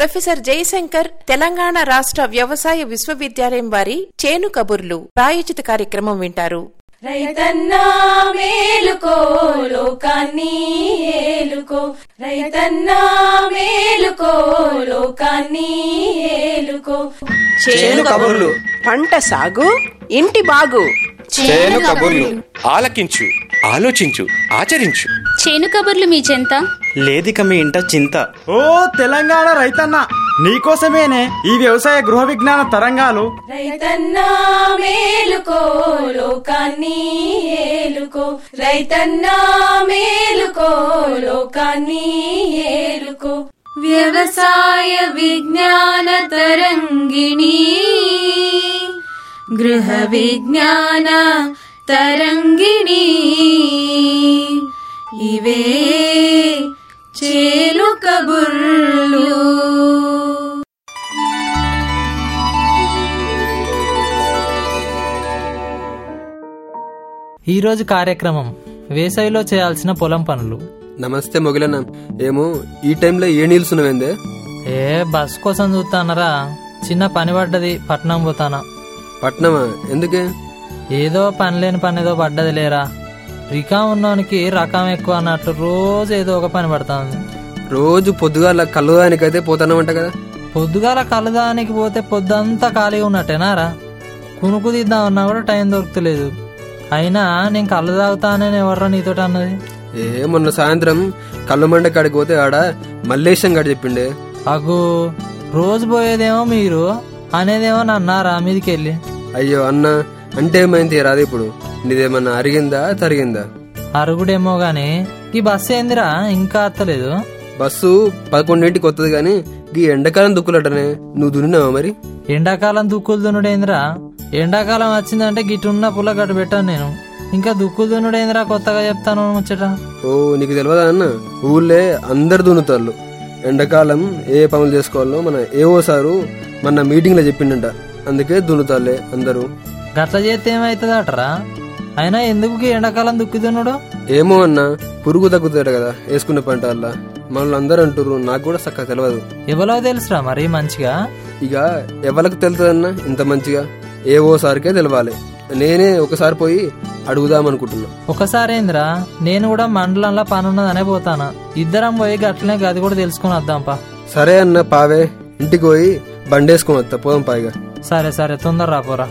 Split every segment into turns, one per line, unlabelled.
professor Jayashankar Telangana రాష్ట్ర వ్యవసాయ విశ్వవిద్యాలయం వారి చేను కబుర్లు ప్రాయోజిత కార్యక్రమం వింటారు
రైతన్నా మేలుకో లోకాన్ని ఏలుకో రైతన్నా మేలుకో లోకాన్ని ఏలుకో
చేను కబుర్లు
పంట సాగు ఇంటి బాగు
చేను కబుర్లు ఆలకించు ఆలోచించు ఆచరించు
చేను కబుర్లు మీ చెంత
లేదిక మీ ఇంట చింత
ఓ తెలంగాణ రైతన్న నీకోసమేనే ఈ వ్యవసాయ గృహ విజ్ఞాన తరంగాలు
రైతన్నా మేలుకో లోకాన్ని ఏలుకో రైతన్నా మేలుకో లోకాన్ని ఏలుకో వ్యవసాయ విజ్ఞాన తరంగిణి గృహ విజ్ఞాన తరంగిణి ఇవే చేలు కబుర్లు
ఈరోజు కార్యక్రమం వేసవిలో చేయాల్సిన పొలం పనులు
నమస్తే మొగిలన్న ఏమో ఈ టైంలో ఏ నిల్చున్నావేందే
ఏ బస్ కోసం చూస్తానరా చిన్న పని పడ్డది పట్నం పోతానా
పట్నమా ఎందుకే
ఏదో పని లేని పని ఏదో పడ్డది లేరా రికా ఉన్నోనికి రకం ఎక్కువ అన్నట్టు రోజు ఏదో ఒక పని పడుతుంది
రోజు పొద్దుగాల కళ్ళుదానికైతే పోతానమంట కదా
పొద్దుగాల కలదానికి పోతే పొద్దంతా ఖాళీగా ఉన్నట్టేనారా కునుకు తీద్దామన్నా కూడా టైం దొరుకుతలేదు అయినా నేను కళ్ళు తాగుతానని ఎవర్రా నీతోటి అన్నది
ఏ మొన్న సాయంత్రం కళ్ళు మండ కాడికి పోతే ఆడ మల్లేశం గాడు చెప్పిండే
అగు రోజు పోయేదేమో మీరు అనేదేమో నన్నారా మీదికి వెళ్ళి
అయ్యో అన్న అంటే ఏమైంది రాదు ఇప్పుడు నీదేమన్నా అరిగిందా తరిగిందా
అరుగుడేమో గాని ఈ బస్సు ఏందిరా ఇంకా అత్తలేదు
బస్సు పదకొండింటికి వస్తుంది కానీ ఈ ఎండాకాలం దుక్కులటనే నువ్వు దున్నావా మరి
ఎండాకాలం దుక్కులు దున్నుడేందిరా ఎండాకాలం వచ్చిందంటే గిట్టున్న పుల్ల గట్టు పెట్టాను నేను ఇంకా దుక్కులు దున్నుడేందిరా కొత్తగా చెప్తాను ముచ్చట
ఓ నీకు తెలియదా అన్న ఊళ్ళే అందరు దున్నుతాళ్ళు ఎండాకాలం ఏ పనులు చేసుకోవాలో మన ఏవో సారు మన మీటింగ్లో చెప్పిండంట అందుకే దున్నుతాళ్ళే అందరూ
గట్ల చేస్తే ఏమైతుందటరా అయినా ఎందుకు ఈ ఎండాకాలం దుక్కి దున్నుడు
ఏమో అన్న పురుగు తగ్గుతాడు కదా వేసుకున్న పంట వల్ల మనల్ని అందరూ అంటుర్రు నాకు కూడా చక్కగా తెలియదు
ఎవరో తెలుసురా మరి మంచిగా
ఇక ఎవరికి తెలుతుందన్న ఇంత మంచిగా ఏవో సారికే తెలవాలి నేనే ఒకసారి పోయి అడుగుదాం అనుకుంటున్నా
ఒకసారి ఏందిరా నేను కూడా మండలంలో పనున్నదనే పోతానా ఇద్దరం పోయి గట్లనే గది కూడా తెలుసుకుని వద్దాంపా
సరే అన్న పావే ఇంటికి పోయి బండేసుకుని వస్తా పోదాం పాయిగా
సరే సరే తొందర రాపోరా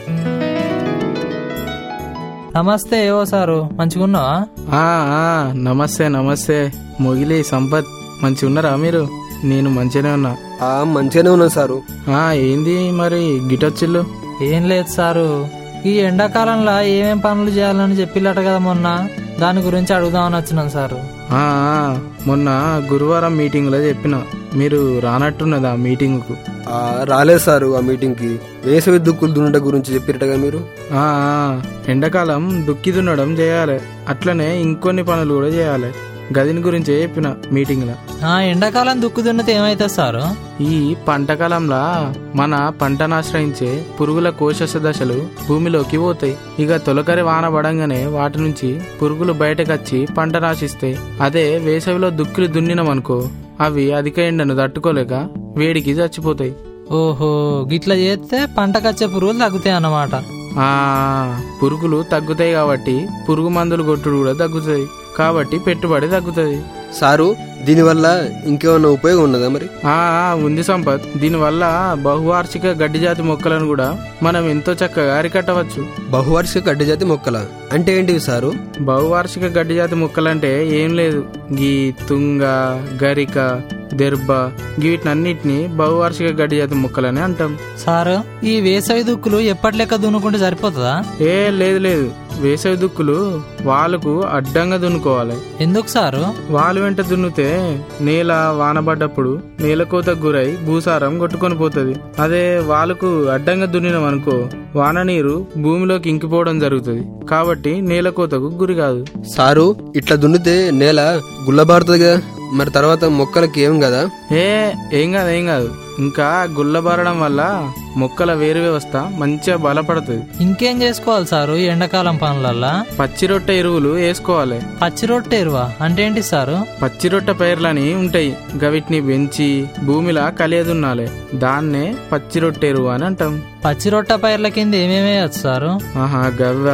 నమస్తే ఏవో సారు మంచిగున్నావా
ఆ, ఆ, నమస్తే నమస్తే మొగిలి సంపత్ మంచి ఉన్నారా మీరు నేను మంచిగానే ఉన్నా
ఆ మంచిగానే ఉన్నా సారు
ఆ ఏంది మరి గిటొచ్చిల్లు
ఏం లేదు సారు ఈ ఎండాకాలంలో ఏమేం పనులు చేయాలని చెప్పిల్లట కదా మొన్న దాని గురించి అడుగుదామని వచ్చినాం సారు
ఆ, ఆ, మొన్న గురువారం మీటింగ్ లో చెప్పిన మీరు రానట్టున్నది ఆ మీటింగ్ కు
ఆ, రాలేదు సారు ఆ మీటింగ్ కి వేసవి దుక్కులు దున్నట గురించి చెప్పిరటగా మీరు
ఆ, ఆ, ఎండాకాలం దుక్కి దున్నడం చేయాలి అట్లనే ఇంకొన్ని పనులు కూడా చేయాలి గదిని గురించే చెప్పిన మీటింగ్ లో
ఆ ఎండాకాలం దుక్కు దున్నితే ఏమైతుంది సారు
ఈ పంటకాలంలో మన పంటను ఆశ్రయించే పురుగుల కోశ దశలు భూమిలోకి పోతాయి ఇక తొలకరి వాన పడంగానే వాటి నుంచి పురుగులు బయటకొచ్చి పంట నాశిస్తాయి అదే వేసవిలో దుక్కులు దున్నినమనుకో అవి అధిక ఎండను తట్టుకోలేక వేడికి చచ్చిపోతాయి
ఓహో గిట్ల చేస్తే పంటకచ్చే పురుగులు తగ్గుతాయి అన్నమాట
ఆ పురుగులు తగ్గుతాయి కాబట్టి పురుగు మందులు కొట్టుడు కూడా తగ్గుతాయి కాబట్టి పెట్టుబడి తగ్గుతుంది
సారు దీనివల్ల ఇంకేమన్నా ఉపయోగం ఉన్నదా మరి
ఆ ఆ, ఉంది సంపత్ దీనివల్ల బహువార్షిక గడ్డి జాతి మొక్కలను కూడా మనం ఎంతో చక్కగా అరికట్టవచ్చు
బహువార్షిక గడ్డి జాతి మొక్కల అంటే ఏంటివి సారు
బహువార్షిక గడ్డి జాతి మొక్కలంటే ఏం లేదు గీ తుంగ గరిక దెర్బ వీటినన్నిటిని బహువార్షిక గడ్డి జాతి మొక్కలని అంటాం
సారు ఈ వేసవి దుక్కులు ఎప్పటి లెక్క దున్నుకుంటే సరిపోతుందా
ఏ లేదు లేదు వేసవి దుక్కులు వాళ్ళకు అడ్డంగా దున్నుకోవాలి
ఎందుకు సారు
వాళ్ళు వెంట దున్నుతే నేల వానబడ్డప్పుడు నేలకోత గురై భూసారం కొట్టుకొని పోతుంది అదే వాళ్ళకు అడ్డంగా దున్నినాం అనుకో వాన నీరు భూమిలోకి ఇంకిపోవడం జరుగుతుంది కాబట్టి నేలకోతకు గురి కాదు
సారు ఇట్లా దున్నితే నేల గుల్లబారుతుంది కదా మరి తర్వాత మొక్కలకి ఏం కదా
ఏ ఏం కాదు ఏం కాదు ఇంకా గుల్లబారడం వల్ల మొక్కల వేరు వ్యవస్థ మంచిగా బలపడుతుంది
ఇంకేం చేసుకోవాలి సారు ఈ ఎండాకాలం పనులల్లా
పచ్చి రొట్టె ఎరువులు వేసుకోవాలి
పచ్చి రొట్టె ఎరువా అంటే ఏంటి సారు
పచ్చి రొట్టె పైర్లని ఉంటాయి గవిటిని పెంచి భూమిలా కలియదున్నాలి దాన్నే పచ్చి రొట్టె ఎరువు అని అంటాం
పచ్చి రొట్టె పైర్ల కింద ఏమేమి వేయచ్చు సారు
ఆహా గవ్వ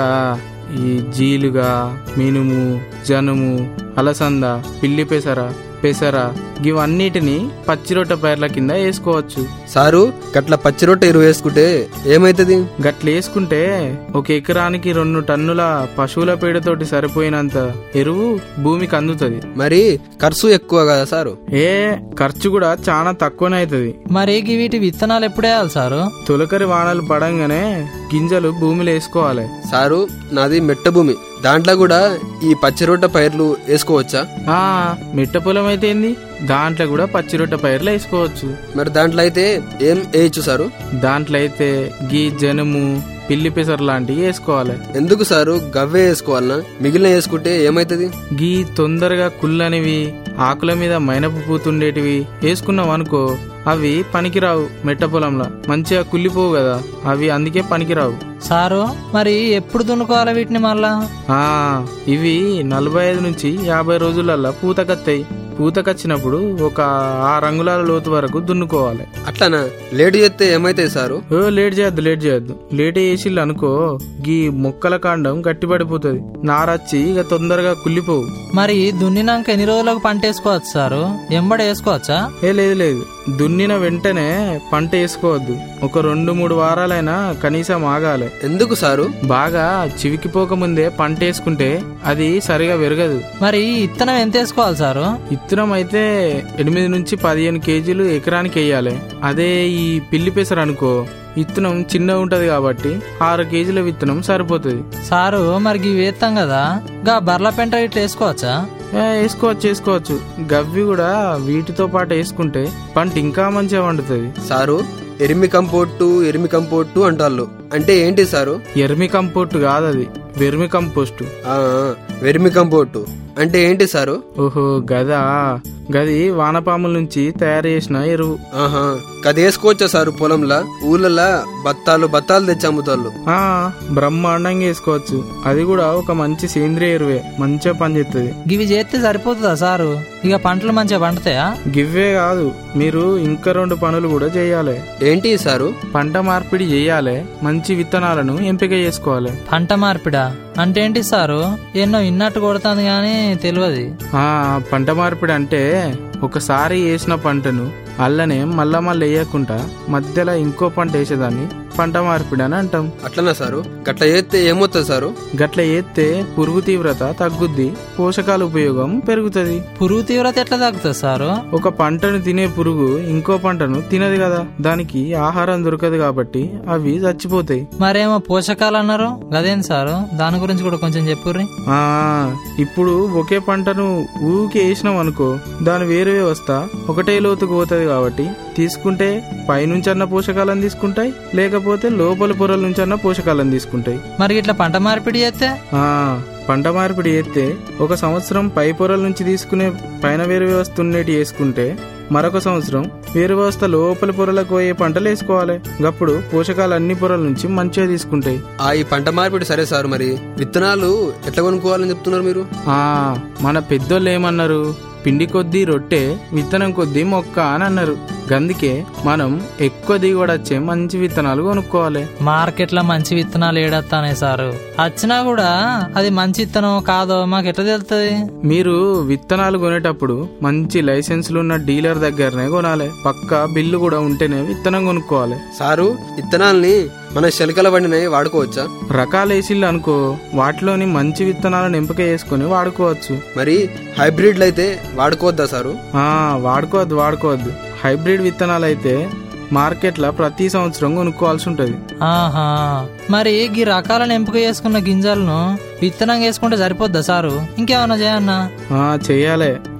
ఈ జీలుగా మినుము జనుము అలసంద పిల్లి పెసర పెసర ఇవన్నిటిని పచ్చి రొట్టె పైర్ల కింద వేసుకోవచ్చు
సారు గట్ల పచ్చి రొట్టె ఎరువు వేసుకుంటే ఏమైతుంది
గట్ల వేసుకుంటే ఒక ఎకరానికి రెండు టన్నుల పశువుల పేడతోటి సరిపోయినంత ఎరువు భూమికి అందుతుంది
మరి ఖర్చు ఎక్కువ కదా సారు
ఏ ఖర్చు కూడా చాలా తక్కువనే అవుతుంది
మరి గి వీటి విత్తనాలు ఎప్పుడు వేయాలి సారు
తొలకరి వానలు పడంగానే గింజలు భూమిలో వేసుకోవాలి
సారు నాది మెట్ట భూమి దాంట్లో కూడా ఈ పచ్చి రొట్టె పైర్లు వేసుకోవచ్చా
ఆ మిట్ట పొలం అయితే ఏంది దాంట్లో కూడా పచ్చి రొట్టె పైర్లు వేసుకోవచ్చు
మరి దాంట్లో అయితే ఏం వేయచ్చు సారు
దాంట్లో అయితే గీ జనుము పిల్లి పెసర్ లాంటివి వేసుకోవాలి
ఎందుకు సారు గవ్వే వేసుకోవాలనా మిగిలిన వేసుకుంటే ఏమైతుంది
గీ తొందరగా కుళ్ళనివి ఆకుల మీద మైనపు పూతుండేటివి వేసుకున్నాం అనుకో అవి పనికిరావు మెట్ట పొలంలో మంచిగా కుళ్ళిపోవు కదా అవి అందుకే పనికిరావు
సారు మరి ఎప్పుడు దున్నుకోవాలి వీటిని మళ్ళా
ఆ ఇవి నలభై ఐదు నుంచి యాభై రోజులల్లా పూతకత్తాయి పూతకచ్చినప్పుడు ఒక ఆ రంగులాల లోతు వరకు దున్నుకోవాలి
అట్లానా లేట్ చేస్తే ఏమైతుంది సారు
ఓ లేట్ చేయొద్దు లేట్ చేయొద్దు లేట్ చేసిల్లు అనుకో గీ మొక్కల కాండం గట్టిపడిపోతుంది నారచ్చి ఇక తొందరగా కుళ్ళిపోవు
మరి దున్నినాక ఎన్ని రోజులకు పంట వేసుకోవచ్చు సారు ఎంబడి వేసుకోవచ్చా
ఏ లేదు లేదు దున్నిన వెంటనే పంట వేసుకోవద్దు ఒక రెండు మూడు వారాలైనా కనీసం ఆగాలి
ఎందుకు సారు
బాగా చివికిపోక ముందే పంట వేసుకుంటే అది సరిగా పెరగదు
మరి ఇత్తనం ఎంత వేసుకోవాలి సారు
ఇత్తనం అయితే ఎనిమిది నుంచి పదిహేను కేజీలు ఎకరానికి వేయాలి అదే ఈ పిల్లి పెసర అనుకో విత్తనం చిన్నగా ఉంటది కాబట్టి ఆరు కేజీల విత్తనం సరిపోతుంది
సారు మరి ఇవి వేస్తాం కదా గా బర్ల పెంట ఇట్లా వేసుకోవచ్చా
ఏ, వేసుకోవచ్చు వేసుకోవచ్చు గవ్వి కూడా వీటితో పాటు వేసుకుంటే పంట ఇంకా మంచిగా వండుతుంది
సారు ఎరిమి కంపోట్టు ఎరిమి కంపోట్టు అంటాళ్ళు అంటే ఏంటి సారు
ఎర్మి కంపోస్ట్ కాదు అది వెర్మి కంపోస్టు
ఆ, వెరిమి కంపోట్టు అంటే ఏంటి సారు
ఓహో గదా గది వానపాముల నుంచి తయారు చేసిన ఎరువు
ఆహా అది వేసుకోవచ్చా సారు పొలంలా ఊళ్ళలా బత్తాలు బత్తాలు తెచ్చి అమ్ముతాళ్ళు
ఆ బ్రహ్మాండంగా వేసుకోవచ్చు అది కూడా ఒక మంచి సేంద్రియ ఎరువే మంచిగా పనిచేస్తుంది
ఇవి చేస్తే సరిపోతుందా సారు ఇక పంటలు మంచిగా పండుతాయా
గివ్వే కాదు మీరు ఇంకా రెండు పనులు కూడా చేయాలి
ఏంటి సారు
పంట మార్పిడి చేయాలి మంచి విత్తనాలను ఎంపిక చేసుకోవాలి
పంట మార్పిడా అంటే ఏంటి సారు ఎన్నో ఇన్నట్టు కొడుతుంది కానీ తెలియదు
ఆ పంట మార్పిడి అంటే ఒకసారి వేసిన పంటను అల్లనే మళ్ళా మళ్ళీ వేయకుండా మధ్యలో ఇంకో పంట వేసేదాన్ని పంట మార్పిడి అని అంటాం
అట్లనా సారు గట్ల చేస్తే ఏమవుతుంది సారు
గట్ల వేస్తే పురుగు తీవ్రత తగ్గుద్ది పోషకాల ఉపయోగం పెరుగుతుంది
పురుగు తీవ్రత ఎట్లా తగ్గుతుంది సారు
ఒక పంటను తినే పురుగు ఇంకో పంటను తినదు కదా దానికి ఆహారం దొరకదు కాబట్టి అవి చచ్చిపోతాయి
మరేమో పోషకాలు అన్నారు గదేం సారు దాని గురించి కూడా కొంచెం చెప్పుర్రి
ఆ ఇప్పుడు ఒకే పంటను ఊకి వేసినాం అనుకో దాని వేరు వ్యవస్థ ఒకటే లోతుకు పోతుంది కాబట్టి తీసుకుంటే పైనుంచి అన్న పోషకాలను తీసుకుంటాయి లేకపోతే లోపల పొరల నుంచి అన్న పోషకాలను తీసుకుంటాయి
మరి ఇట్లా పంట మార్పిడి చేస్తే
ఆ పంట మార్పిడి చేస్తే ఒక సంవత్సరం పై పొరల నుంచి తీసుకునే పైన వేరు వ్యవస్థ ఉన్నటి వేసుకుంటే మరొక సంవత్సరం వేరు వ్యవస్థ లోపల పొరలకు పోయే పంటలు వేసుకోవాలి అప్పుడు పోషకాలు అన్ని పొరల నుంచి మంచిగా తీసుకుంటాయి
ఆ ఈ పంట మార్పిడి సరే సారు మరి విత్తనాలు ఎట్లా కొనుక్కోవాలని చెప్తున్నారు మీరు
ఆ మన పెద్దోళ్ళు ఏమన్నారు పిండి కొద్దీ రొట్టె విత్తనం కొద్దీ మొక్క అని అన్నారు గందుకే మనం ఎక్కువ దిగుబడి వచ్చే మంచి విత్తనాలు కొనుక్కోవాలి
మార్కెట్ లో మంచి విత్తనాలు ఏడత్తానే సారు వచ్చినా కూడా అది మంచి విత్తనం కాదో మాకు ఎట్లా తెలుస్తుంది
మీరు విత్తనాలు కొనేటప్పుడు మంచి లైసెన్సులు ఉన్న డీలర్ దగ్గరనే కొనాలి పక్క బిల్లు కూడా ఉంటేనే విత్తనం కొనుక్కోవాలి
సారు విత్తనాల్ని మన శలికల బండిని వాడుకోవచ్చా
రకాలు వేసిళ్ళు అనుకో వాటిలోని మంచి విత్తనాలను ఎంపిక చేసుకుని వాడుకోవచ్చు
మరి హైబ్రిడ్లు అయితే వాడుకోవద్దా సారు
ఆ వాడుకోవద్దు వాడుకోవద్దు హైబ్రిడ్ విత్తనాలు అయితే మార్కెట్లో ప్రతి సంవత్సరం కొనుక్కోవాల్సి ఉంటుంది
ఆహా మరి ఈ రకాలను ఎంపిక చేసుకున్న గింజలను విత్తనం వేసుకుంటే సరిపోద్దా సారు ఇంకేమన్నా చేయన్నా
ఆ చెయ్యాలి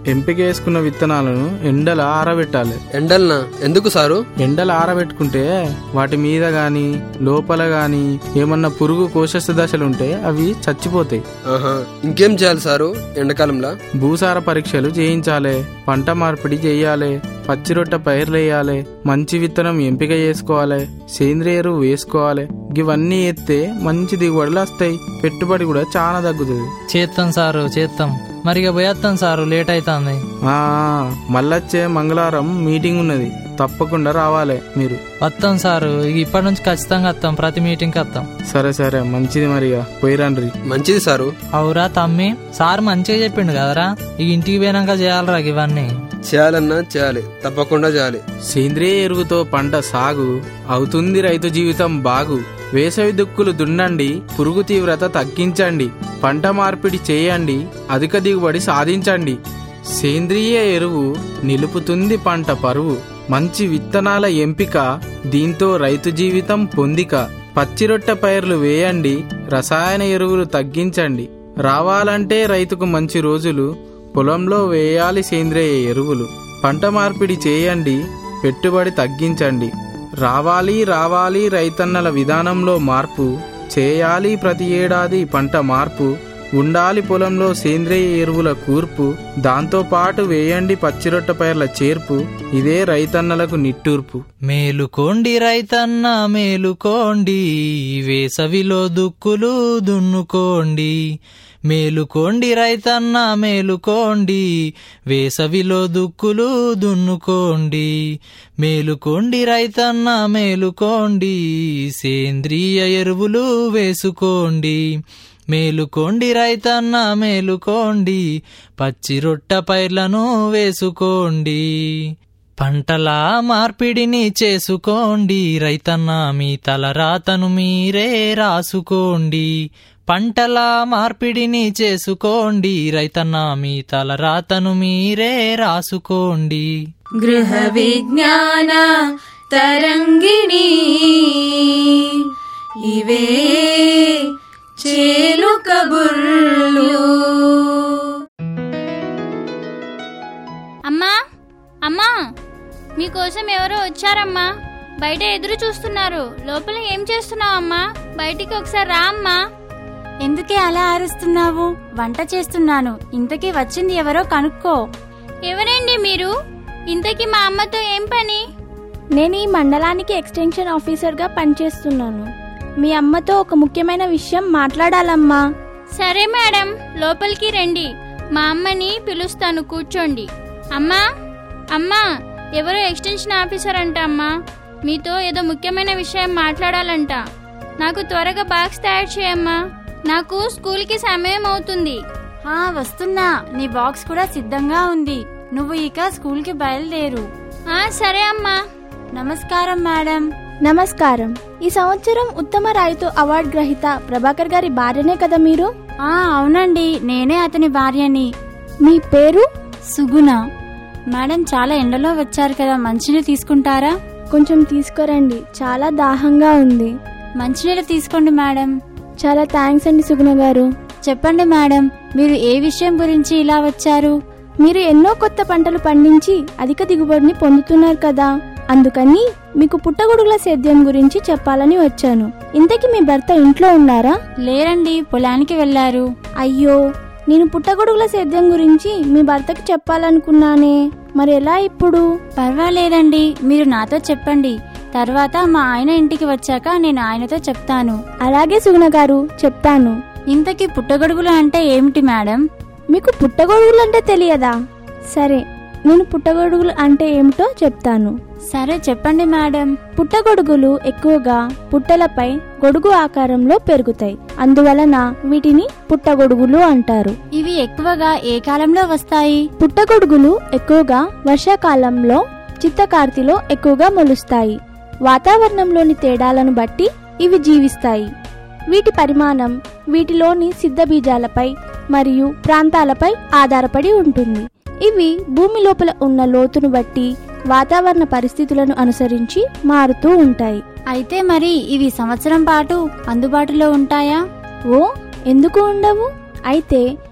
ఎంపిక చేసుకున్న విత్తనాలను ఎండల ఆరబెట్టాలి
ఎండల్నా ఎందుకు సారు
ఎండలు ఆరబెట్టుకుంటే వాటి మీద గాని లోపల గాని ఏమన్నా పురుగు కోశస్థ దశలుంటే అవి చచ్చిపోతాయి
ఆహా ఇంకేం చేయాలి సారు ఎండాకాలంలో
భూసార పరీక్షలు చేయించాలి పంట మార్పిడి చేయాలి పచ్చిరొట్ట పైర్లేయాలి మంచి విత్తనం ఎంపిక చేసుకోవాలి సేంద్రియ ఎరువు వేసుకోవాలి ఇవన్నీ ఎత్తే మంచి దిగుబడులు వస్తాయి పెట్టుబడి కూడా చాలా తగ్గుతుంది
చేస్తాం సారు చేస్తాం మరిగా పోయేస్తాం సారు లేట్ అవుతుంది
ఆ మళ్ళొచ్చే మంగళవారం మీటింగ్ ఉన్నది తప్పకుండా రావాలి మీరు
వస్తాం సారు ఇక ఇప్పటి నుంచి ఖచ్చితంగా వస్తాం ప్రతి మీటింగ్కి వస్తాం
సరే సరే మంచిది మరిగా పోయిరండ్రి
మంచిది సారు
అవురా తమ్మి సార్ మంచిగా చెప్పిండు కదరా ఇక ఇంటికి పోయినాక చేయాలరా ఇవన్నీ
చేయాలన్నా చేయాలి తప్పకుండా చేయాలి
సేంద్రియ ఎరువుతో పంట సాగు అవుతుంది రైతు జీవితం బాగు వేసవి దుక్కులు దున్నండి పురుగు తీవ్రత తగ్గించండి పంట మార్పిడి చేయండి అధిక దిగుబడి సాధించండి సేంద్రియ ఎరువు నిలుపుతుంది పంట పరువు మంచి విత్తనాల ఎంపిక దీంతో రైతు జీవితం పొందిక పచ్చిరొట్ట పైర్లు వేయండి రసాయన ఎరువులు తగ్గించండి రావాలంటే రైతుకు మంచి రోజులు పొలంలో వేయాలి సేంద్రియ ఎరువులు పంట మార్పిడి చేయండి పెట్టుబడి తగ్గించండి రావాలి రావాలి రైతన్నల విధానంలో మార్పు చేయాలి ప్రతి ఏడాది పంట మార్పు ఉండాలి పొలంలో సేంద్రియ ఎరువుల కూర్పు దాంతో పాటు వేయండి పచ్చిరొట్ట పైర్ల చేర్పు ఇదే రైతన్నలకు నిట్టూర్పు
మేలుకోండి రైతన్న మేలుకోండి వేసవిలో దుక్కులు దున్నుకోండి మేలుకోండి రైతన్న మేలుకోండి వేసవిలో దుక్కులు దున్నుకోండి మేలుకోండి రైతన్న మేలుకోండి సేంద్రియ ఎరువులు వేసుకోండి మేలుకోండి రైతన్న మేలుకోండి పచ్చి రొట్ట పైర్లను వేసుకోండి పంటల మార్పిడిని చేసుకోండి రైతన్న మీ తలరాతను మీరే రాసుకోండి పంటల మార్పిడిని చేసుకోండి రైతన్న మీ తలరాతను మీరే రాసుకోండి
గృహ విజ్ఞాన తరంగిణి ఇవే చేలు కబుర్లు
అమ్మా అమ్మా మీకోసం ఎవరో వచ్చారమ్మా బయట ఎదురు చూస్తున్నారు లోపల ఏం చేస్తున్నావు అమ్మా బయటికి ఒకసారి రా అమ్మా
ఎందుకే అలా అరుస్తున్నావు వంట చేస్తున్నాను ఇంతకీ వచ్చింది ఎవరో కనుక్కో
ఎవరండి మీరు ఇంతకీ మా అమ్మతో ఏం పని
నేను ఈ మండలానికి ఎక్స్టెన్షన్ ఆఫీసర్గా పనిచేస్తున్నాను మీ అమ్మతో ఒక ముఖ్యమైన విషయం మాట్లాడాలమ్మా
సరే మేడం లోపలికి రండి మా అమ్మని పిలుస్తాను కూర్చోండి అమ్మా అమ్మా ఎవరో ఎక్స్టెన్షన్ ఆఫీసర్ అంట అమ్మా మీతో ఏదో ముఖ్యమైన విషయం మాట్లాడాలంట నాకు త్వరగా బాక్స్ తయారు చేయమ్మా నాకు స్కూల్కి సమయం అవుతుంది
ఆ వస్తున్నా నీ బాక్స్ కూడా సిద్ధంగా ఉంది నువ్వు ఇక స్కూల్కి బయలుదేరు
ఆ సరే అమ్మా
నమస్కారం మేడం నమస్కారం ఈ సంవత్సరం ఉత్తమ రైతు అవార్డు గ్రహీత ప్రభాకర్ గారి భార్యనే కదా మీరు ఆ అవునండి నేనే అతని భార్యని మీ పేరు సుగుణ మేడం చాలా ఎండలో వచ్చారు కదా మంచినీళ్ళు తీసుకుంటారా కొంచెం తీసుకురండి చాలా దాహంగా ఉంది మంచినీళ్ళు తీసుకోండి మేడం చాలా థ్యాంక్స్ అండి సుగుణ గారు చెప్పండి మేడం మీరు ఏ విషయం గురించి ఇలా వచ్చారు మీరు ఎన్నో కొత్త పంటలు పండించి అధిక దిగుబడిని పొందుతున్నారు కదా అందుకని మీకు పుట్టగొడుగుల సేద్యం గురించి చెప్పాలని వచ్చాను ఇంతకీ మీ భర్త ఇంట్లో ఉన్నారా లేరండి పొలానికి వెళ్లారు అయ్యో నేను పుట్టగొడుగుల సేద్యం గురించి మీ భర్తకి చెప్పాలనుకున్నానే మరి ఎలా ఇప్పుడు పర్వాలేదండి మీరు నాతో చెప్పండి తర్వాత మా ఆయన ఇంటికి వచ్చాక నేను ఆయనతో చెప్తాను అలాగే సుగుణ గారు చెప్తాను ఇంతకీ పుట్టగొడుగులు అంటే ఏమిటి మేడం మీకు పుట్టగొడుగులు అంటే తెలియదా సరే నేను పుట్టగొడుగులు అంటే ఏమిటో చెప్తాను సరే చెప్పండి మేడం పుట్టగొడుగులు ఎక్కువగా పుట్టలపై గొడుగు ఆకారంలో పెరుగుతాయి అందువలన వీటిని పుట్టగొడుగులు అంటారు ఇవి ఎక్కువగా ఏ కాలంలో వస్తాయి పుట్టగొడుగులు ఎక్కువగా వర్షాకాలంలో చిత్తకార్తిలో ఎక్కువగా మొలుస్తాయి వాతావరణంలోని తేడాలను బట్టి ఇవి జీవిస్తాయి వీటి పరిమాణం వీటిలోని సిద్ధ బీజాలపై మరియు ప్రాంతాలపై ఆధారపడి ఉంటుంది ఇవి భూమి లోపల ఉన్న లోతును బట్టి వాతావరణ పరిస్థితులను అనుసరించి మారుతూ ఉంటాయి అయితే మరి ఇవి సంవత్సరం పాటు అందుబాటులో ఉంటాయా ఓ ఎందుకు ఉండవు అయితే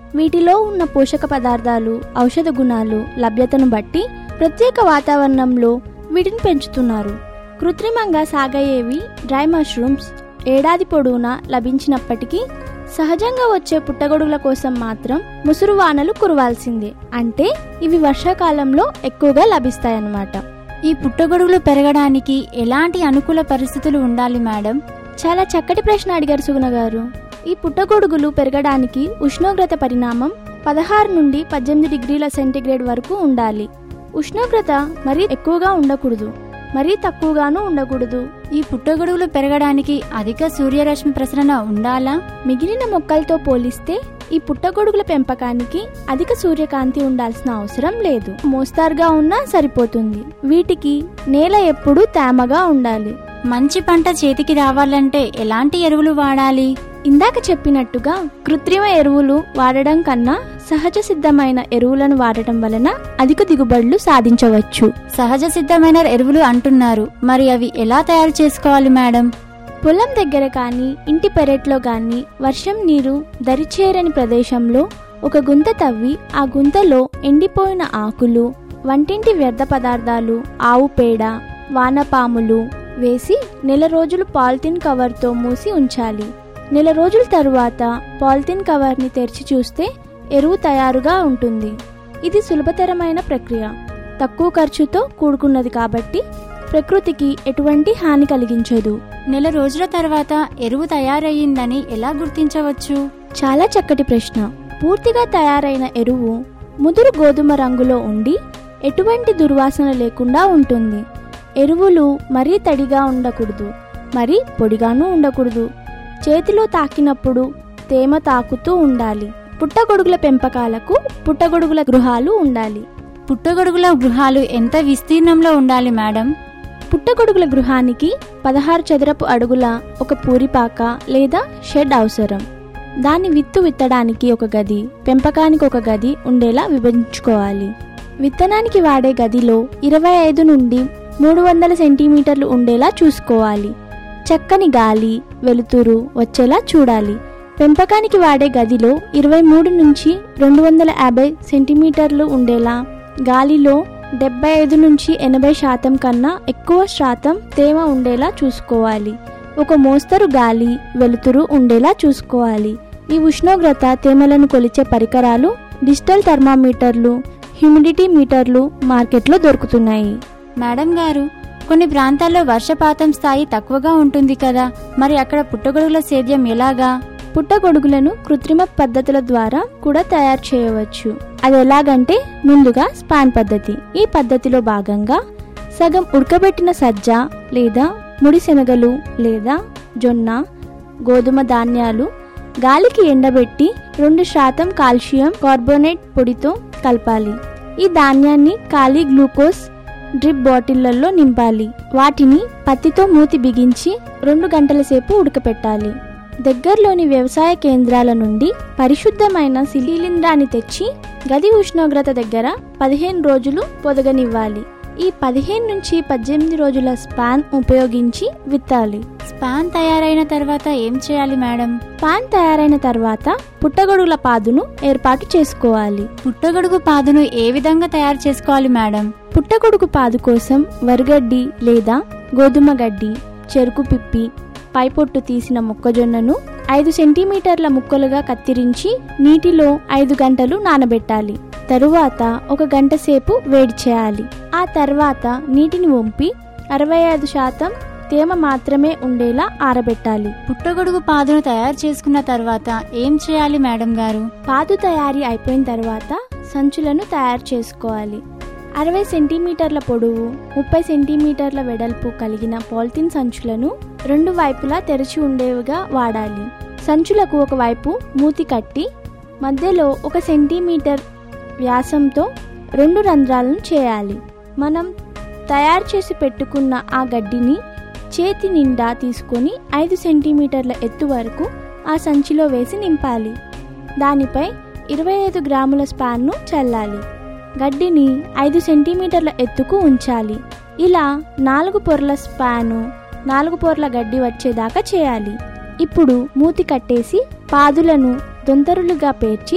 వీటిలో ఉన్న పోషక పదార్థాలు ఔషధ గుణాలు లభ్యతను బట్టి ప్రత్యేక వాతావరణంలో వీటిని పెంచుతున్నారు కృత్రిమంగా సాగయ్యేవి డ్రై మష్రూమ్స్ ఏడాది పొడవునా లభించినప్పటికీ సహజంగా వచ్చే పుట్టగొడుగుల కోసం మాత్రం ముసురు వానలు కురవాల్సిందే అంటే ఇవి వర్షాకాలంలో ఎక్కువగా లభిస్తాయన్నమాట
ఈ పుట్టగొడుగులు పెరగడానికి ఎలాంటి అనుకూల పరిస్థితులు ఉండాలి మేడం
చాలా చక్కటి ప్రశ్న అడిగారు సుగుణ గారు ఈ పుట్టగొడుగులు పెరగడానికి ఉష్ణోగ్రత పరిణామం పదహారు నుండి పద్దెనిమిది డిగ్రీల సెంటీగ్రేడ్ వరకు ఉండాలి ఉష్ణోగ్రత మరీ ఎక్కువగా ఉండకూడదు మరీ తక్కువగాను ఉండకూడదు
ఈ పుట్టగొడుగులు పెరగడానికి అధిక సూర్యరశ్మి ప్రసరణ ఉండాలా
మిగిలిన మొక్కలతో పోలిస్తే ఈ పుట్టగొడుగుల పెంపకానికి అధిక సూర్యకాంతి ఉండాల్సిన అవసరం లేదు మోస్తారుగా ఉన్నా సరిపోతుంది వీటికి నేల ఎప్పుడూ తేమగా ఉండాలి
మంచి పంట చేతికి రావాలంటే ఎలాంటి ఎరువులు వాడాలి
ఇందాక చెప్పినట్టుగా కృత్రిమ ఎరువులు వాడడం కన్నా సహజ సిద్ధమైన ఎరువులను వాడటం వలన అధిక దిగుబడులు సాధించవచ్చు
సహజ సిద్ధమైన ఎరువులు అంటున్నారు మరి అవి ఎలా తయారు చేసుకోవాలి మేడం
పొలం దగ్గర కానీ ఇంటి పెరట్లో కానీ వర్షం నీరు దరిచేరని ప్రదేశంలో ఒక గుంత తవ్వి ఆ గుంతలో ఎండిపోయిన ఆకులు వంటింటి వ్యర్థ పదార్థాలు ఆవు పేడ వానపాములు వేసి నెల రోజులు పాలిథిన్ కవర్తో మూసి ఉంచాలి నెల రోజుల తరువాత పాలిథిన్ కవర్ని తెరిచి చూస్తే ఎరువు తయారుగా ఉంటుంది ఇది సులభతరమైన ప్రక్రియ తక్కువ ఖర్చుతో కూడుకున్నది కాబట్టి ప్రకృతికి ఎటువంటి హాని కలిగించదు
నెల రోజుల తర్వాత ఎరువు తయారయ్యిందని ఎలా గుర్తించవచ్చు
చాలా చక్కటి ప్రశ్న పూర్తిగా తయారైన ఎరువు ముదురు గోధుమ రంగులో ఉండి ఎటువంటి దుర్వాసన లేకుండా ఉంటుంది ఎరువులు మరీ తడిగా ఉండకూడదు మరీ పొడిగాను ఉండకూడదు చేతిలో తాకినప్పుడు తేమ తాకుతూ ఉండాలి పుట్టగొడుగుల పెంపకాలకు పుట్టగొడుగుల గృహాలు ఉండాలి
పుట్టగొడుగుల గృహాలు ఎంత విస్తీర్ణంలో ఉండాలి మేడం
పుట్టగొడుగుల గృహానికి పదహారు చదరపు అడుగుల ఒక పూరిపాక లేదా షెడ్ అవసరం దాన్ని విత్తు విత్తడానికి ఒక గది పెంపకానికి ఒక గది ఉండేలా విభజించుకోవాలి విత్తనానికి వాడే గదిలో ఇరవై ఐదు నుండి మూడు వందల సెంటీమీటర్లు ఉండేలా చూసుకోవాలి చక్కని గాలి వెలుతురు వచ్చేలా చూడాలి పెంపకానికి వాడే గదిలో ఇరవై మూడు నుంచి రెండు వందల యాభై సెంటీమీటర్లు ఉండేలా గాలిలో డెబ్బై ఐదు నుంచి ఎనభై శాతం కన్నా ఎక్కువ శాతం తేమ ఉండేలా చూసుకోవాలి ఒక మోస్తరు గాలి వెలుతురు ఉండేలా చూసుకోవాలి ఈ ఉష్ణోగ్రత తేమలను కొలిచే పరికరాలు డిజిటల్ థర్మామీటర్లు హ్యూమిడిటీ మీటర్లు మార్కెట్లో దొరుకుతున్నాయి
మేడం గారు కొన్ని ప్రాంతాల్లో వర్షపాతం స్థాయి తక్కువగా ఉంటుంది కదా మరి అక్కడ పుట్టగొడుగుల సేద్యం ఎలాగా
పుట్టగొడుగులను కృత్రిమ పద్ధతుల ద్వారా కూడా తయారు చేయవచ్చు అది ఎలాగంటే ముందుగా స్పాన్ పద్ధతి ఈ పద్ధతిలో భాగంగా సగం ఉడకబెట్టిన సజ్జ లేదా ముడి శనగలు లేదా జొన్న గోధుమ ధాన్యాలు గాలికి ఎండబెట్టి రెండు శాతం కాల్షియం కార్బోనేట్ పొడితో కలపాలి ఈ ధాన్యాన్ని ఖాళీ గ్లూకోజ్ డ్రిప్ బాటిళ్లలో నింపాలి వాటిని పత్తితో మూతి బిగించి రెండు గంటల సేపు ఉడకపెట్టాలి దగ్గరలోని వ్యవసాయ కేంద్రాల నుండి పరిశుద్ధమైన శిలీలింద్రాన్ని తెచ్చి గది ఉష్ణోగ్రత దగ్గర పదిహేను రోజులు పొదగనివ్వాలి ఈ పదిహేను నుంచి పద్దెనిమిది రోజుల స్పాన్ ఉపయోగించి విత్తాలి
స్పాన్ తయారైన తర్వాత ఏం చేయాలి మేడం
పాన్ తయారైన తర్వాత పుట్టగొడుగుల పాదును ఏర్పాటు చేసుకోవాలి
పుట్టగొడుగు పాదును ఏ విధంగా తయారు చేసుకోవాలి మేడం
పుట్టగొడుగు పాదు కోసం వరిగడ్డి లేదా గోధుమ గడ్డి చెరుకు పిప్పి పైపొట్టు తీసిన మొక్కజొన్నను ఐదు సెంటీమీటర్ల ముక్కలుగా కత్తిరించి నీటిలో ఐదు గంటలు నానబెట్టాలి తరువాత ఒక గంట సేపు వేడి చేయాలి ఆ తర్వాత నీటిని వంపి అరవై ఐదు శాతం తేమ మాత్రమే ఉండేలా ఆరబెట్టాలి
పుట్టగొడుగు పాదును తయారు చేసుకున్న తర్వాత ఏం చేయాలి మేడం గారు
పాదు తయారీ అయిపోయిన తర్వాత సంచులను తయారు చేసుకోవాలి అరవై సెంటీమీటర్ల పొడవు ముప్పై సెంటీమీటర్ల వెడల్పు కలిగిన పాలిథిన్ సంచులను రెండు వైపులా తెరిచి ఉండేవిగా వాడాలి సంచులకు ఒక వైపు మూతి కట్టి మధ్యలో ఒక సెంటీమీటర్ వ్యాసంతో రెండు రంధ్రాలను చేయాలి మనం తయారు చేసి పెట్టుకున్న ఆ గడ్డిని చేతి నిండా తీసుకొని ఐదు సెంటీమీటర్ల ఎత్తు వరకు ఆ సంచిలో వేసి నింపాలి దానిపై ఇరవై ఐదు గ్రాముల స్పాన్ను చల్లాలి గడ్డిని ఐదు సెంటీమీటర్ల ఎత్తుకు ఉంచాలి ఇలా నాలుగు పొరల స్పాను నాలుగు పొరల గడ్డి వచ్చేదాకా చేయాలి ఇప్పుడు మూతి కట్టేసి పాదులను దొంతరులుగా పేర్చి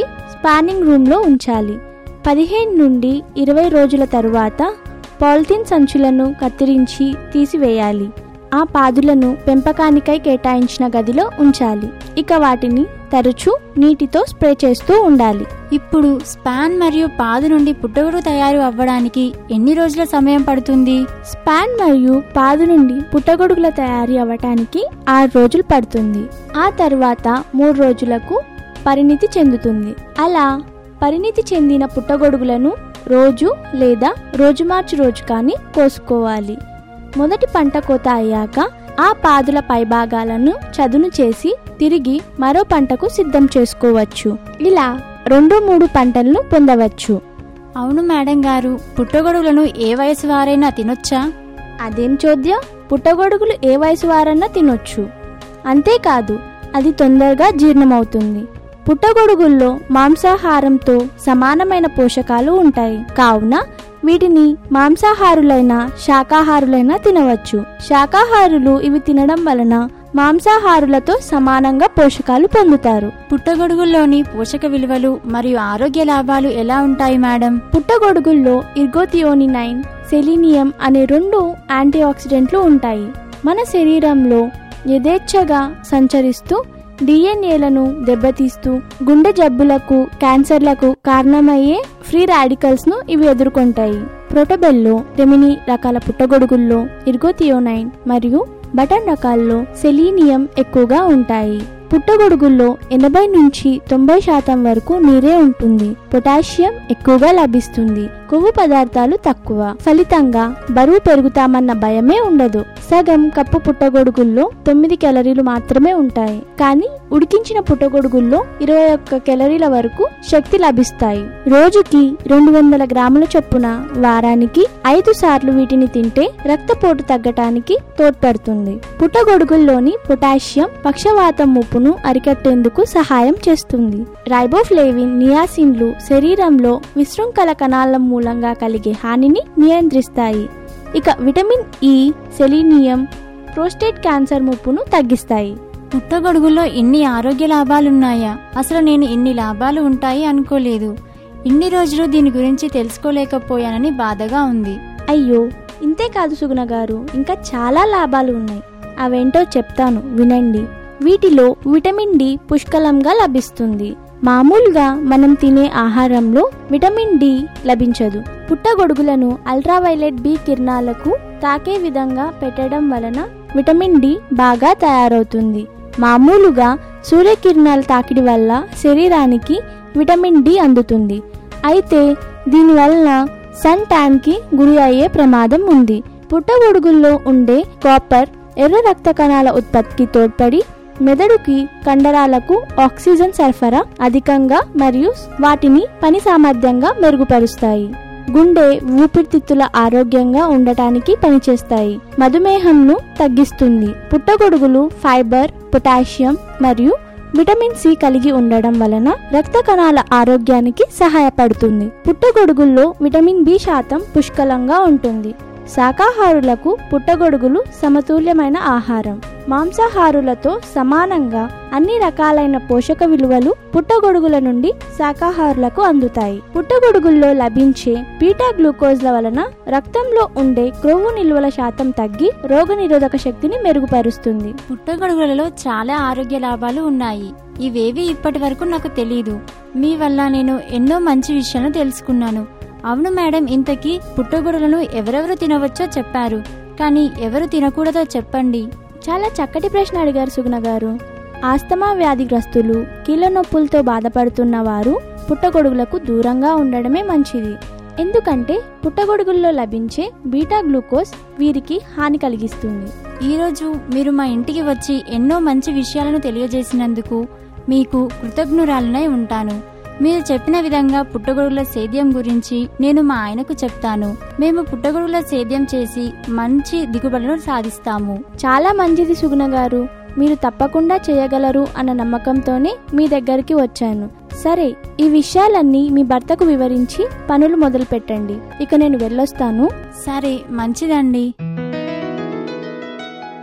స్పానింగ్ రూమ్లో ఉంచాలి పదిహేను నుండి ఇరవై రోజుల తరువాత పాలిథిన్ సంచులను కత్తిరించి తీసివేయాలి ఆ పాదులను పెంపకానికై కేటాయించిన గదిలో ఉంచాలి ఇక వాటిని తరచూ నీటితో స్ప్రే చేస్తూ ఉండాలి
ఇప్పుడు స్పాన్ మరియు పాదు నుండి పుట్టగొడుగు తయారు అవ్వడానికి ఎన్ని రోజుల సమయం పడుతుంది
స్పాన్ మరియు పాదు నుండి పుట్టగొడుగుల తయారీ అవ్వటానికి ఆరు రోజులు పడుతుంది ఆ తర్వాత మూడు రోజులకు పరిణితి చెందుతుంది అలా పరిణితి చెందిన పుట్టగొడుగులను రోజు లేదా రోజు మార్చి రోజు కానీ కోసుకోవాలి మొదటి పంట కోత అయ్యాక ఆ పాదుల పైభాగాలను చదును చేసి తిరిగి మరో పంటకు సిద్ధం చేసుకోవచ్చు ఇలా రెండు మూడు పంటలను పొందవచ్చు
అవును మేడం గారు పుట్టగొడుగులను ఏ వయసు వారైనా తినొచ్చా
అదేం చోద్యం పుట్టగొడుగులు ఏ వయసు వారన్నా తినొచ్చు అంతేకాదు అది తొందరగా జీర్ణమవుతుంది పుట్టగొడుగుల్లో మాంసాహారంతో సమానమైన పోషకాలు ఉంటాయి కావున వీటిని మాంసాహారులైన శాకాహారులైనా తినవచ్చు శాకాహారులు ఇవి తినడం వలన మాంసాహారులతో సమానంగా పోషకాలు పొందుతారు
పుట్టగొడుగుల్లోని పోషక విలువలు మరియు ఆరోగ్య లాభాలు ఎలా ఉంటాయి మేడం
పుట్టగొడుగుల్లో ఇర్గోథియోనినైన్ సెలీనియం అనే రెండు యాంటీ ఆక్సిడెంట్లు ఉంటాయి మన శరీరంలో యథేచ్ఛగా సంచరిస్తూ డిఎన్ఏలను దెబ్బతీస్తూ గుండె జబ్బులకు క్యాన్సర్లకు కారణమయ్యే ఫ్రీ రాడికల్స్ ను ఇవి ఎదుర్కొంటాయి ప్రోటోబెల్లో రెమిని రకాల పుట్టగొడుగుల్లో ఇర్గోథియోనైన్ మరియు బటన్ రకాల్లో సెలీనియం ఎక్కువగా ఉంటాయి పుట్టగొడుగుల్లో ఎనభై నుంచి తొంభై శాతం వరకు నీరే ఉంటుంది పొటాషియం ఎక్కువగా లభిస్తుంది కొవ్వు పదార్థాలు తక్కువ ఫలితంగా బరువు పెరుగుతామన్న భయమే ఉండదు సగం కప్పు పుట్టగొడుగుల్లో తొమ్మిది క్యాలరీలు మాత్రమే ఉంటాయి కానీ ఉడికించిన పుట్టగొడుగుల్లో ఇరవై ఒక్క క్యాలరీల వరకు శక్తి లభిస్తాయి రోజుకి రెండు వందల గ్రాముల చొప్పున వారానికి ఐదు సార్లు వీటిని తింటే రక్తపోటు తగ్గటానికి తోడ్పడుతుంది పుట్టగొడుగుల్లోని పొటాషియం పక్షవాతం ముప్పును అరికట్టేందుకు సహాయం చేస్తుంది రైబోఫ్లేవిన్ నియాసిన్లు శరీరంలో విశృంఖల కణాల మూలంగా కలిగే హానిని నియంత్రిస్తాయి ఇక vitamin E selenium prostate cancer ముప్పును తగ్గిస్తాయి
పుట్టగొడుగుల్లో ఇన్ని ఆరోగ్య లాభాలున్నాయా అసలు నేను ఇన్ని లాభాలు ఉంటాయి అనుకోలేదు ఇన్ని రోజులు దీని గురించి తెలుసుకోలేకపోయానని బాధగా ఉంది
అయ్యో ఇంతే కాదు సుగుణ గారు ఇంకా చాలా లాభాలు ఉన్నాయి అవేంటో చెప్తాను వినండి వీటిలో విటమిన్ డి పుష్కలంగా లభిస్తుంది మామూలుగా మనం తినే ఆహారంలో విటమిన్ డి లభించదు పుట్టగొడుగులను అల్ట్రావైలెట్ బి కిరణాలకు తాకే విధంగా పెట్టడం వలన విటమిన్ డి బాగా తయారవుతుంది మామూలుగా సూర్యకిరణాల తాకిడి వల్ల శరీరానికి విటమిన్ డి అందుతుంది అయితే దీనివలన సన్ ట్యాన్ కి గురి అయ్యే ప్రమాదం ఉంది పుట్టగొడుగుల్లో ఉండే కాపర్ ఎర్ర రక్త కణాల ఉత్పత్తికి తోడ్పడి మెదడుకి కండరాలకు ఆక్సిజన్ సరఫరా అధికంగా మరియు వాటిని పని సామర్థ్యంగా మెరుగుపరుస్తాయి గుండె ఊపిరితిత్తుల ఆరోగ్యంగా ఉండటానికి పనిచేస్తాయి మధుమేహంను తగ్గిస్తుంది పుట్టగొడుగులు ఫైబర్ పొటాషియం మరియు విటమిన్ సి కలిగి ఉండడం వలన రక్త కణాల ఆరోగ్యానికి సహాయపడుతుంది పుట్టగొడుగుల్లో విటమిన్ బి శాతం పుష్కలంగా ఉంటుంది శాకాహారులకు పుట్టగొడుగులు సమతుల్యమైన ఆహారం మాంసాహారులతో సమానంగా అన్ని రకాలైన పోషక విలువలు పుట్టగొడుగుల నుండి శాకాహారులకు అందుతాయి పుట్టగొడుగుల్లో లభించే బీటా గ్లూకోజ్ల వలన రక్తంలో ఉండే క్రొవ్వు నిల్వల శాతం తగ్గి రోగనిరోధక శక్తిని మెరుగుపరుస్తుంది
పుట్టగొడుగులలో చాలా ఆరోగ్య లాభాలు ఉన్నాయి ఇవేవి ఇప్పటి వరకు నాకు తెలియదు మీ వల్ల నేను ఎన్నో మంచి విషయాలు తెలుసుకున్నాను అవును మేడం ఇంతకీ పుట్టగొడుగులను ఎవరెవరు తినవచ్చో చెప్పారు కానీ ఎవరు తినకూడదో చెప్పండి
చాలా చక్కటి ప్రశ్న అడిగారు సుగుణ గారు ఆస్తమా వ్యాధిగ్రస్తులు కీళ్ళ నొప్పులతో బాధపడుతున్న వారు పుట్టగొడుగులకు దూరంగా ఉండడమే మంచిది ఎందుకంటే పుట్టగొడుగుల్లో లభించే బీటా గ్లూకోజ్ వీరికి హాని కలిగిస్తుంది
ఈరోజు మీరు మా ఇంటికి వచ్చి ఎన్నో మంచి విషయాలను తెలియజేసినందుకు మీకు కృతజ్ఞురాలనై ఉంటాను మీరు చెప్పిన విధంగా పుట్టగొడుగుల సేద్యం గురించి నేను మా ఆయనకు చెప్తాను మేము పుట్టగొడుగుల సేద్యం చేసి మంచి దిగుబడులను సాధిస్తాము
చాలా మంచిది సుగుణ గారు మీరు తప్పకుండా చేయగలరు అన్న నమ్మకంతోనే మీ దగ్గరికి వచ్చాను సరే ఈ విషయాలన్నీ మీ భర్తకు వివరించి పనులు మొదలు పెట్టండి ఇక నేను వెళ్ళొస్తాను
సరే మంచిదండి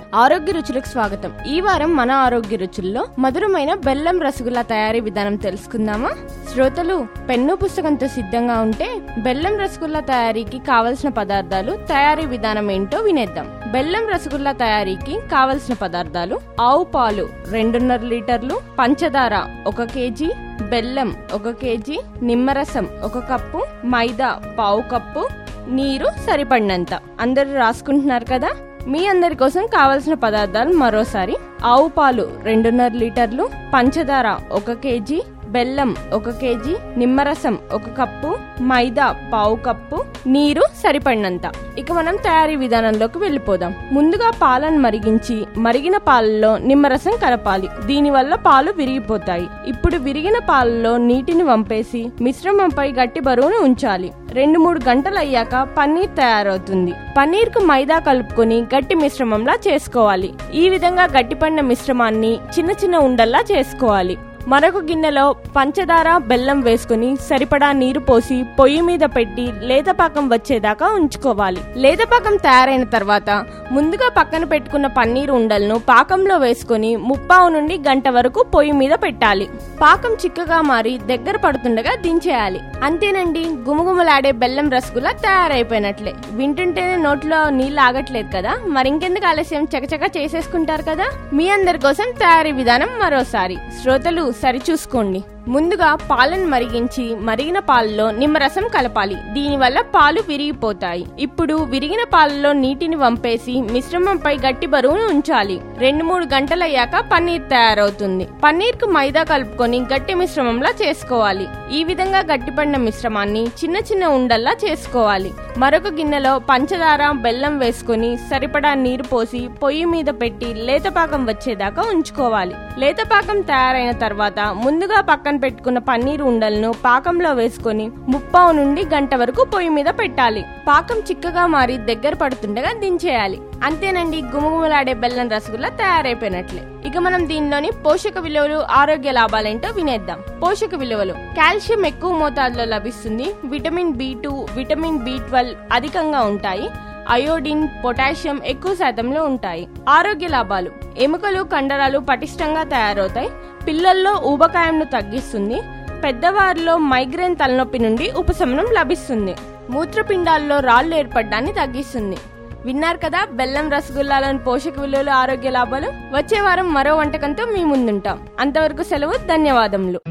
ఆరోగ్య రుచులకు స్వాగతం ఈ వారం మన ఆరోగ్య రుచుల్లో మధురమైన బెల్లం రసగుల్లా తయారీ విధానం తెలుసుకుందామా శ్రోతలు పెన్ను పుస్తకంతో సిద్ధంగా ఉంటే బెల్లం రసగుల్లా తయారీకి కావలసిన పదార్థాలు తయారీ విధానం ఏంటో వినేద్దాం బెల్లం రసగుల్లా తయారీకి కావలసిన పదార్థాలు ఆవు పాలు రెండున్నర లీటర్లు పంచదార ఒక కేజీ బెల్లం ఒక కేజీ నిమ్మరసం ఒక కప్పు మైదా పావు కప్పు నీరు సరిపడినంత అందరూ రాసుకుంటున్నారు కదా మీ అందరి కోసం కావలసిన పదార్థాలు మరోసారి ఆవు పాలు రెండున్నర లీటర్లు పంచదార ఒక కేజీ బెల్లం ఒక కేజీ నిమ్మరసం ఒక కప్పు మైదా పావు కప్పు నీరు సరిపడినంత ఇక మనం తయారీ విధానంలోకి వెళ్ళిపోదాం ముందుగా పాలను మరిగించి మరిగిన పాలలో నిమ్మరసం కలపాలి దీనివల్ల పాలు విరిగిపోతాయి ఇప్పుడు విరిగిన పాలలో నీటిని వంపేసి మిశ్రమంపై గట్టి బరువును ఉంచాలి రెండు మూడు గంటలు అయ్యాక పన్నీర్ తయారవుతుంది పన్నీర్ కు మైదా కలుపుకొని గట్టి మిశ్రమంలా చేసుకోవాలి ఈ విధంగా గట్టిపడిన మిశ్రమాన్ని చిన్న చిన్న ఉండల్లా చేసుకోవాలి మరొక గిన్నెలో పంచదార బెల్లం వేసుకుని సరిపడా నీరు పోసి పొయ్యి మీద పెట్టి లేతపాకం వచ్చేదాకా ఉంచుకోవాలి లేతపాకం తయారైన తర్వాత ముందుగా పక్కన పెట్టుకున్న పన్నీరు ఉండలను పాకంలో వేసుకొని ముప్పావు నుండి గంట వరకు పొయ్యి మీద పెట్టాలి పాకం చిక్కగా మారి దగ్గర పడుతుండగా దించేయాలి అంతేనండి గుమగుమలాడే బెల్లం రసగుల్లా తయారైపోయినట్లే వింటుంటేనే నోట్లో నీళ్ళు ఆగట్లేదు కదా మరింకెందుకు ఆలస్యం చకచక చేసేసుకుంటారు కదా మీ అందరి కోసం తయారీ విధానం మరోసారి శ్రోతలు సరిచూసుకోండి ముందుగా పాలను మరిగించి మరిగిన పాలలో నిమ్మరసం కలపాలి దీనివల్ల పాలు విరిగిపోతాయి ఇప్పుడు విరిగిన పాలలో నీటిని వంపేసి మిశ్రమంపై గట్టి బరువును ఉంచాలి రెండు మూడు గంటలయ్యాక పన్నీర్ తయారవుతుంది పన్నీర్ కు మైదా కలుపుకొని గట్టి మిశ్రమంలా చేసుకోవాలి ఈ విధంగా గట్టిపడిన మిశ్రమాన్ని చిన్న చిన్న ఉండల్లా చేసుకోవాలి మరొక గిన్నెలో పంచదార బెల్లం వేసుకొని సరిపడా నీరు పోసి పొయ్యి మీద పెట్టి లేతపాకం వచ్చేదాకా ఉంచుకోవాలి లేతపాకం తయారైన తర్వాత ముందుగా పక్కన పెట్టుకున్న పన్నీరు ఉండలను పాకంలో వేసుకొని ముప్పావు నుండి గంట వరకు పొయ్యి మీద పెట్టాలి పాకం చిక్కగా మారి దగ్గర పడుతుండగా దించేయాలి అంతేనండి గుమగుమలాడే బెల్లం రసగుల్లా తయారైపోయినట్లే ఇక మనం దీనిలోని పోషక విలువలు ఆరోగ్య లాభాలేంటో వినేద్దాం పోషక విలువలు కాల్షియం ఎక్కువ మోతాదులో లభిస్తుంది vitamin B two vitamin B twelve అధికంగా ఉంటాయి అయోడిన్ పొటాషియం ఎక్కువ శాతంలో ఉంటాయి ఆరోగ్య లాభాలు ఎముకలు కండరాలు పటిష్టంగా తయారవుతాయి పిల్లల్లో ఊబకాయంను తగ్గిస్తుంది పెద్దవారిలో మైగ్రేన్ తలనొప్పి నుండి ఉపశమనం లభిస్తుంది మూత్రపిండాల్లో రాళ్లు ఏర్పడడాన్ని తగ్గిస్తుంది విన్నారు కదా బెల్లం రసగుల్లాలోని పోషక విలువలు ఆరోగ్య లాభాలు వచ్చే వారం మరో వంటకంతో మీ ముందుంటాం అంతవరకు సెలవు ధన్యవాదములు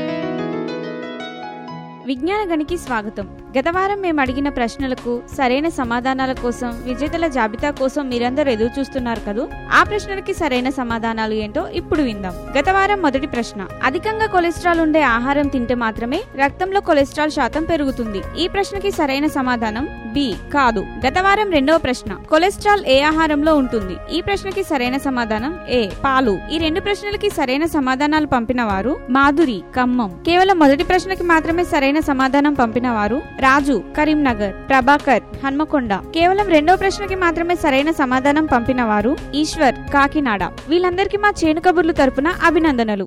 విజ్ఞాన గనికి స్వాగతం గత వారం మేము అడిగిన ప్రశ్నలకు సరైన సమాధానాల కోసం విజేతల జాబితా కోసం మీరందరూ ఎదురు చూస్తున్నారు కదూ ఆ ప్రశ్నలకి సరైన సమాధానాలు ఏంటో ఇప్పుడు విందాం గత వారం మొదటి ప్రశ్న అధికంగా కొలెస్ట్రాల్ ఉండే ఆహారం తింటే మాత్రమే రక్తంలో కొలెస్ట్రాల్ శాతం పెరుగుతుంది ఈ ప్రశ్నకి సరైన సమాధానం బి కాదు గత వారం రెండవ ప్రశ్న కొలెస్ట్రాల్ ఏ ఆహారంలో ఉంటుంది ఈ ప్రశ్నకి సరైన సమాధానం ఏ పాలు ఈ రెండు ప్రశ్నలకి సరైన సమాధానాలు పంపిన వారు మాధురి ఖమ్మం కేవలం మొదటి ప్రశ్నకి మాత్రమే సరైన సమాధానం పంపిన వారు రాజు కరీంనగర్ ప్రభాకర్ హన్మకొండ కేవలం రెండో ప్రశ్నకి మాత్రమే సరైన సమాధానం పంపిన వారు ఈశ్వర్ కాకినాడ వీళ్ళందరికీ మా చేను కబుర్లు తరపున అభినందనలు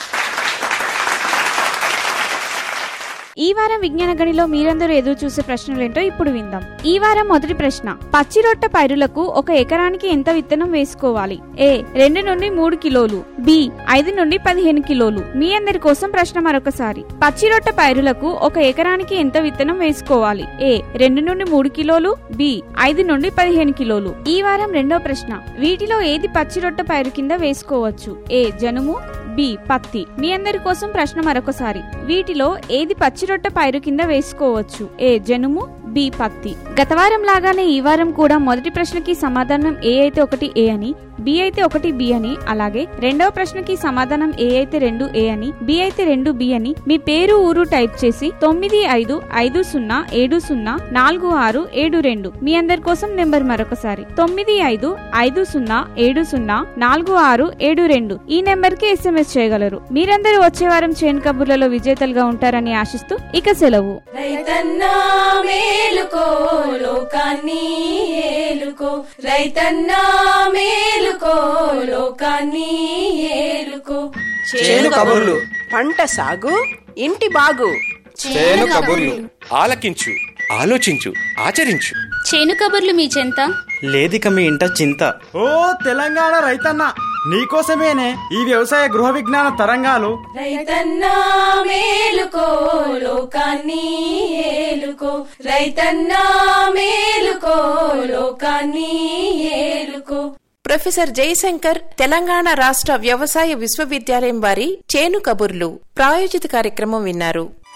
ఈ వారం విజ్ఞాన గణిలో మీరందరూ ఎదురు చూసే ప్రశ్నలేంటో ఇప్పుడు విందాం ఈ వారం మొదటి ప్రశ్న పచ్చి రొట్టె పైరులకు ఒక ఎకరానికి ఎంత విత్తనం వేసుకోవాలి ఏ రెండు నుండి మూడు కిలోలు బి ఐదు నుండి పదిహేను కిలోలు మీ అందరి కోసం ప్రశ్న మరొకసారి పచ్చి రొట్టె పైరులకు ఒక ఎకరానికి ఎంత విత్తనం వేసుకోవాలి ఏ రెండు నుండి మూడు కిలోలు బి ఐదు నుండి పదిహేను కిలోలు ఈ వారం రెండో ప్రశ్న వీటిలో ఏది పచ్చి రొట్టె పైరు కింద వేసుకోవచ్చు ఏ జనుము బి పత్తి మీ అందరి కోసం ప్రశ్న మరొకసారి వీటిలో ఏది పచ్చిరొట్ట పైరు కింద వేసుకోవచ్చు ఏ జనుము బి పత్తి గత వారం లాగానే ఈ వారం కూడా మొదటి ప్రశ్నకి సమాధానం ఏ అయితే ఒకటి ఏ అని బి అయితే ఒకటి బి అని అలాగే రెండవ ప్రశ్నకి సమాధానం ఏ అయితే రెండు ఏ అని బి అయితే రెండు బి అని మీ పేరు ఊరు టైప్ చేసి తొమ్మిది ఐదు ఐదు సున్నా ఏడు సున్నా నాలుగు ఆరు ఏడు రెండు మీ అందరి కోసం నెంబర్ మరొకసారి తొమ్మిది ఐదు ఐదు సున్నా ఏడు సున్నా నాలుగు ఆరు ఏడు రెండు ఈ నెంబర్ కి ఎస్ఎంఎస్ చేయగలరు మీరందరూ వచ్చే వారం చేను కబుర్లలో విజేతలుగా ఉంటారని ఆశిస్తూ ఇక సెలవు
రైతన్నా మేలుకో లోకాన్ని ఏలుకో రైతన్నా మేలుకో లోకాన్ని ఏలుకో
చేను కబుర్లు పంట సాగు ఇంటి బాగు
చేను కబుర్లు ఆలకించు ఆలోచించు ఆచరించు
చేను కబుర్లు మీ చెంత
లేదిక మీ ఇంట చింత
ఓ తెలంగాణ రైతన్న నీకోసమేనే ఈ వ్యవసాయ గృహ విజ్ఞాన తరంగాలు
రైతన్నా మేలుకో లోకాన్ని ఏలుకో రైతన్నా మేలుకో లోకాన్ని ఏలుకో
ప్రొఫెసర్ జయశంకర్ తెలంగాణ రాష్ట్ర వ్యవసాయ విశ్వవిద్యాలయం వారి చేను కబుర్లు ప్రాయోజిత కార్యక్రమం విన్నారు